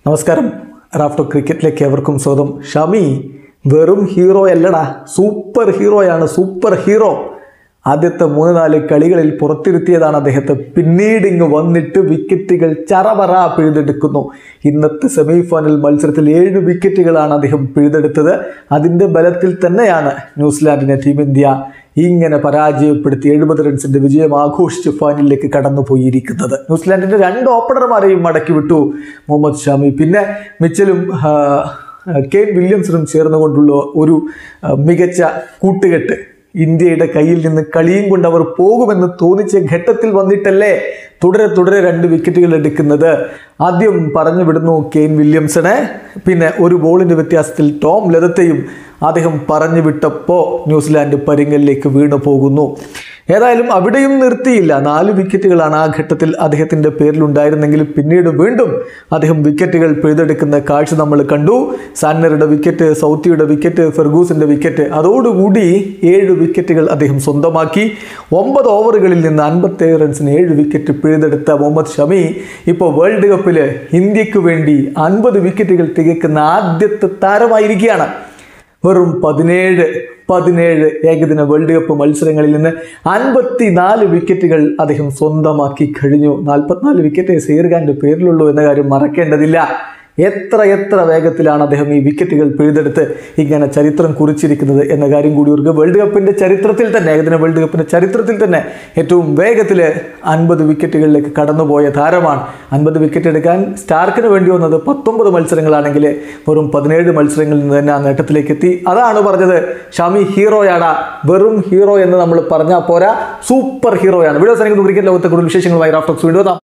നമസ്കാരം റാഫ്റ്റോ ക്രിക്കറ്റിലേക്ക് എവർക്കും സ്വാഗതം ഷമി വെറും ഹീറോ അല്ലടാ സൂപ്പർ ഹീറോയാണ് സൂപ്പർ ഹീറോ ആദ്യത്തെ മൂന്ന് നാല് കളികളിൽ പുറത്തിരുത്തിയതാണ് അദ്ദേഹത്തെ പിന്നീട് ഇങ്ങ് വന്നിട്ട് വിക്കറ്റുകൾ ചറപറ പിഴുതെടുക്കുന്നു ഇന്നത്തെ സെമി ഫൈനൽ മത്സരത്തിൽ ഏഴ് വിക്കറ്റുകളാണ് അദ്ദേഹം പിഴുതെടുത്തത് അതിൻ്റെ ബലത്തിൽ തന്നെയാണ് ന്യൂസിലാൻഡിനെ ടീം ഇന്ത്യ ഇങ്ങനെ പരാജയപ്പെടുത്തി എഴുപത് റൺസിന്റെ വിജയം ആഘോഷിച്ച് ഫൈനലിലേക്ക് കടന്നുപോയിരിക്കുന്നത് ന്യൂസിലാൻഡിന്റെ രണ്ട് ഓപ്പണർമാരെയും മടക്കി വിട്ടു മുഹമ്മദ് ഷാമി പിന്നെ മിച്ചലും ആ, കെയ്ൻ വില്യംസണും ചേർന്നുകൊണ്ടുള്ള ഒരു ആ, മികച്ച കൂട്ടുകെട്ട് ഇന്ത്യയുടെ കയ്യിൽ നിന്ന് കളിയും കൊണ്ട് അവർ പോകുമെന്ന് തോന്നിച്ച ഘട്ടത്തിൽ വന്നിട്ടല്ലേ തുടരെ തുടരെ രണ്ട് വിക്കറ്റുകൾ എടുക്കുന്നത് ആദ്യം പറഞ്ഞു വിടുന്നു കെയ്ൻ വില്യംസണെ പിന്നെ ഒരു ബോളിൻ്റെ വ്യത്യാസത്തിൽ ടോം ലതത്തെയും അദ്ദേഹം പറഞ്ഞു വിട്ടപ്പോൾ ന്യൂസിലാൻഡ് പരിങ്ങലിലേക്ക് വീണു പോകുന്നു ഏതായാലും അവിടെയും നിർത്തിയില്ല നാല് വിക്കറ്റുകളാണ് ആ ഘട്ടത്തിൽ അദ്ദേഹത്തിൻ്റെ പേരിലുണ്ടായിരുന്നെങ്കിലും പിന്നീട് വീണ്ടും അദ്ദേഹം വിക്കറ്റുകൾ പിഴുതെടുക്കുന്ന കാഴ്ച നമ്മൾ കണ്ടു സാന്നറുടെ വിക്കറ്റ് സൗത്തിയുടെ വിക്കറ്റ് ഫെർഗൂസിൻ്റെ വിക്കറ്റ് അതോടുകൂടി ഏഴ് വിക്കറ്റുകൾ അദ്ദേഹം സ്വന്തമാക്കി ഒമ്പത് ഓവറുകളിൽ നിന്ന് അൻപത്തേഴ് റൺസിന് ഏഴ് വിക്കറ്റ് പിഴുതെടുത്ത മുഹമ്മദ് ഷമി ഇപ്പോൾ വേൾഡ് കപ്പിൽ ഇന്ത്യക്ക് വേണ്ടി അൻപത് വിക്കറ്റുകൾ തികക്കുന്ന ആദ്യത്തെ താരമായിരിക്കുകയാണ് വെറും പതിനേഴ് പതിനേഴ് ഏകദിന വേൾഡ് കപ്പ് മത്സരങ്ങളിൽ നിന്ന് അൻപത്തി നാല് വിക്കറ്റുകൾ അദ്ദേഹം സ്വന്തമാക്കി കഴിഞ്ഞു നാൽപ്പത്തിനാല് വിക്കറ്റ് സീർഖാൻ്റെ പേരിലുള്ളൂ എന്ന കാര്യം മറക്കേണ്ടതില്ല എത്ര എത്ര വേഗത്തിലാണ് അദ്ദേഹം ഈ വിക്കറ്റുകൾ പിഴുതെടുത്ത് ഇങ്ങനെ ചരിത്രം കുറിച്ചിരിക്കുന്നത് എന്ന കാര്യം കൂടി ഓർക്കുക വേൾഡ് കപ്പിൻ്റെ ചരിത്രത്തിൽ തന്നെ ഏകദിന വേൾഡ് കപ്പിൻ്റെ ചരിത്രത്തിൽ തന്നെ ഏറ്റവും വേഗത്തിൽ അൻപത് വിക്കറ്റുകളിലേക്ക് കടന്നുപോയ താരമാണ് അൻപത് വിക്കറ്റ് എടുക്കാൻ സ്റ്റാർക്കിന് വേണ്ടി വന്നത് പത്തൊമ്പത് മത്സരങ്ങളാണെങ്കിൽ വെറും പതിനേഴ് മത്സരങ്ങളിൽ നിന്ന് തന്നെ ആ നേട്ടത്തിലേക്ക് എത്തി അതാണ് പറഞ്ഞത് ഷമി ഹീറോയാടാ വെറും ഹീറോ എന്ന് നമ്മൾ പറഞ്ഞാൽ പോരാ സൂപ്പർ ഹീറോയാണ് വീഡിയോ സാധിക്കുന്ന ക്രിക്കറ്റ് ലോകത്തെ കൂടുതൽ വിശേഷങ്ങളുമായി റാഫ്റ്റോക്സ് വീണ്ടും എത്താം